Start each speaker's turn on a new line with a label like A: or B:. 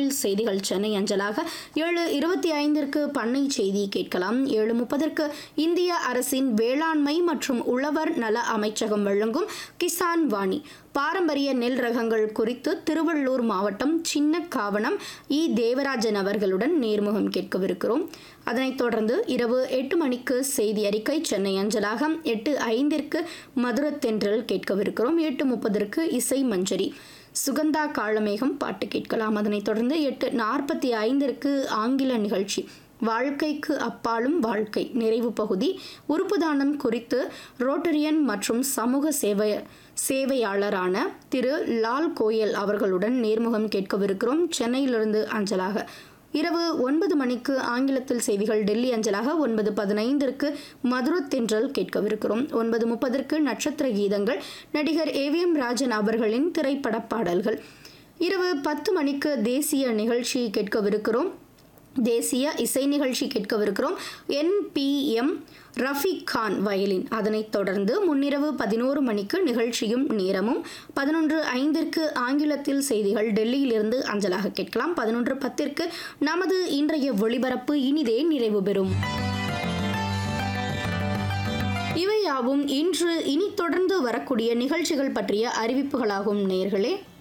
A: தமிழில் செய்திகள் சென்னை அஞ்சலாக ஏழு இருபத்தி ஐந்திற்கு பண்ணை செய்தி கேட்கலாம் ஏழு முப்பதற்கு இந்திய அரசின் வேளாண்மை மற்றும் உழவர் நல அமைச்சகம் வழங்கும் கிசான் வாணி பாரம்பரிய நெல் ரகங்கள் குறித்து திருவள்ளூர் மாவட்டம் சின்ன காவணம் இ தேவராஜன் அவர்களுடன் நேர்முகம் கேட்கவிருக்கிறோம் அதனைத் தொடர்ந்து இரவு எட்டு மணிக்கு செய்தி அறிக்கை சென்னை அஞ்சலாக எட்டு ஐந்திற்கு மதுரத்தென்றல் கேட்கவிருக்கிறோம் எட்டு முப்பதற்கு இசை மஞ்சரி சுகந்தா காளமேகம் பாட்டு கேட்கலாம் அதனைத் தொடர்ந்து எட்டு நாற்பத்தி ஐந்திற்கு ஆங்கில நிகழ்ச்சி வாழ்க்கைக்கு அப்பாலும் வாழ்க்கை நிறைவு பகுதி உறுப்பு தானம் குறித்து ரோட்டரியன் மற்றும் சமூக சேவை சேவையாளரான திரு லால் கோயல் அவர்களுடன் நேர்முகம் கேட்கவிருக்கிறோம் சென்னையிலிருந்து அஞ்சலாக இரவு ஒன்பது மணிக்கு ஆங்கிலத்தில் செய்திகள் டெல்லி அஞ்சலாக ஒன்பது பதினைந்திற்கு மதுரத்தென்றல் கேட்கவிருக்கிறோம் ஒன்பது முப்பதற்கு நட்சத்திர கீதங்கள் நடிகர் ஏவிஎம் ராஜன் அவர்களின் திரைப்பட பாடல்கள் இரவு பத்து மணிக்கு தேசிய நிகழ்ச்சி கேட்கவிருக்கிறோம் தேசிய இசை நிகழ்ச்சி கேட்கவிருக்கிறோம் என்பிஎம் ரஃபீக் கான் வயலின் அதனைத் தொடர்ந்து முன்னிரவு பதினோரு மணிக்கு நிகழ்ச்சியும் நேரமும் பதினொன்று ஐந்திற்கு ஆங்கிலத்தில் செய்திகள் டெல்லியிலிருந்து அஞ்சலாக கேட்கலாம் பதினொன்று பத்திற்கு நமது இன்றைய ஒளிபரப்பு இனிதே நிறைவு பெறும் இவையாவும் இன்று இனி தொடர்ந்து வரக்கூடிய நிகழ்ச்சிகள் பற்றிய அறிவிப்புகளாகும் நேர்களே